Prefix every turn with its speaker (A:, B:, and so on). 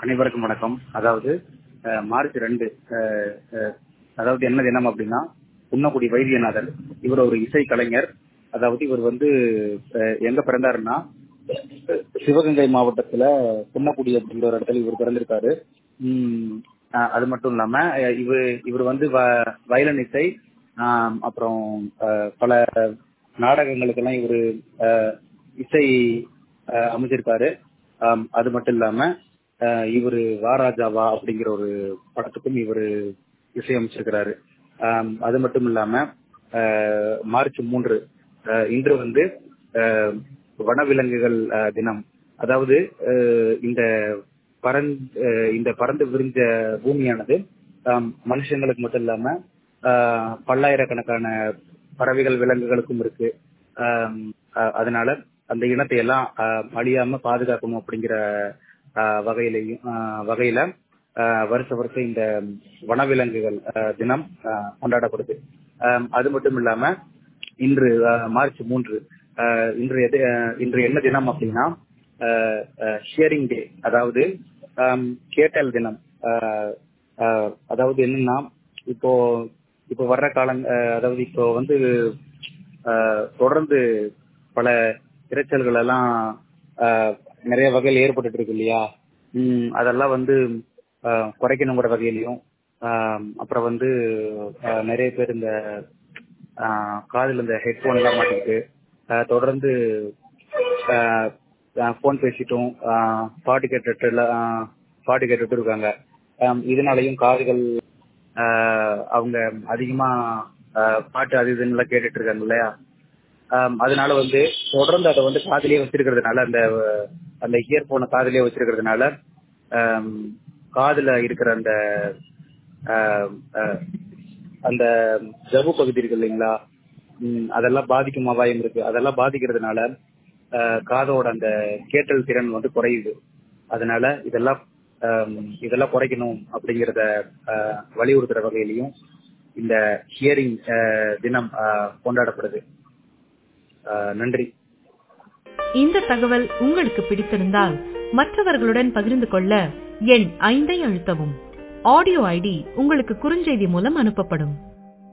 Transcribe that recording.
A: அனைவருக்கும் வணக்கம் அதாவது அஹ், மார்ச் ரெண்டு அஹ், அஹ், அதாவது என்ன தினம் அப்படின்னா புன்னக்குடி வைத்தியநாதன் இவர் ஒரு இசை கலைஞர் அதாவது இவர் வந்து அஹ், எங்க பிறந்தாருன்னா சிவகங்கை மாவட்டத்துல புன்னக்குடி அப்படிங்கிற ஒரு இடத்துல இவர் பிறந்திருக்காரு உம் அஹ், அது மட்டும் இல்லாம அஹ், இவர் இவர் வந்து வ- வயலின் இசை ஆம், அப்புறம் அஹ், பல நாடகங்களுக்கெல்லாம் இவர் இசை அஹ், அமைச்சிருக்காரு ஆம், அது மட்டும் இல்லாம அஹ், இவரு வாராஜாவா அப்படிங்கிற ஒரு படத்துக்கும் இவரு இசையமைச்சிருக்கிறாரு ஆம், அது மட்டும் இல்லாம அஹ், மார்ச் மூன்று அஹ், இன்று வந்து அஹ், வனவிலங்குகள் அஹ், தினம் அதாவது அஹ், இந்த பறந் அஹ், இந்த பறந்து விரிஞ்ச பூமியானது ஆம், மனுஷங்களுக்கு மட்டும் இல்லாம ஆஹ், பல்லாயிரக்கணக்கான பறவைகள் விலங்குகளுக்கும் இருக்கு ஆம், அஹ், அதனால அந்த இனத்தை எல்லாம் ஆஹ், அழியாம பாதுகாக்கணும் அப்படிங்கிற ஆஹ், வகையிலையும் ஆஹ், வகையில ஆஹ், வருஷ வருஷம் இந்த வனவிலங்குகள் ஆஹ், தினம் ஆஹ், கொண்டாடப்படுது ஆம், அது மட்டும் இல்லாம இன்று ஆஹ், மார்ச் மூன்று ஆஹ், இன்று எது ஆஹ், இன்று என்ன தினம் அப்படின்னா ஷியரிங் டே அதாவது ஆம், கேட்டல் தினம் ஆஹ், ஆஹ், அதாவது என்னன்னா இப்போ இப்போ வர்ற காலம் ஆஹ், அதாவது இப்போ வந்து ஆஹ், தொடர்ந்து பல இரைச்சல்கள் எல்லாம் ஆஹ், நிறைய வகையில் ஏற்பட்டுட்டு இருக்கு இல்லையா உம் அதெல்லாம் வந்து ஆஹ், குறைக்கணுங்கிற வகையிலையும் ஆஹ், அப்புறம் வந்து ஆஹ், நிறைய பேர் இந்த ஆஹ், காதுல இந்த ஹெட்போன் எல்லாம் மாட்டிக்கிட்டு ஆஹ், தொடர்ந்து ஃபோன் பேசிட்டும் ஆஹ், பாட்டு கேட்டுட்டு எல்லாம், ஆஹ், பாட்டு கேட்டுட்டு இருக்காங்க ஆஹ், இதனாலையும் காதுகள் ஆஹ், அவங்க அதிகமா ஆஹ், பாட்டு அது இதுன்னு எல்லாம் கேட்டுட்டு இருக்காங்க இல்லையா ஆம், அதனால வந்து தொடர்ந்து அதை வந்து காதிலேயே வச்சிருக்கிறதுனால அந்த அந்த இயர்போனை காதிலேயே வச்சிருக்கிறதுனால ஆம், காதுல இருக்கிற அந்த ஆம், ஆஹ், அந்த ஜவ்வு பகுதி இருக்கு இல்லைங்களா ம், அதெல்லாம் பாதிக்கும் அபாயம் இருக்கு அதெல்லாம் பாதிக்கிறதுனால ஆஹ், காதோட அந்த கேட்டல் திறன் வந்து குறையுது அதனால இதெல்லாம் ஆம், இதெல்லாம் குறைக்கணும் அப்படிங்கிறத ஆஹ், வலியுறுத்துற வகையிலையும் இந்த ஹியரிங் தினம் ஆஹ், கொண்டாடப்படுது ஆஹ், நன்றி
B: இந்த தகவல் உங்களுக்கு பிடித்திருந்தால் மற்றவர்களுடன் பகிர்ந்து கொள்ள எண் ஐந்தை அழுத்தவும் ஆடியோ ஐடி உங்களுக்கு குறுஞ்செய்தி மூலம் அனுப்பப்படும்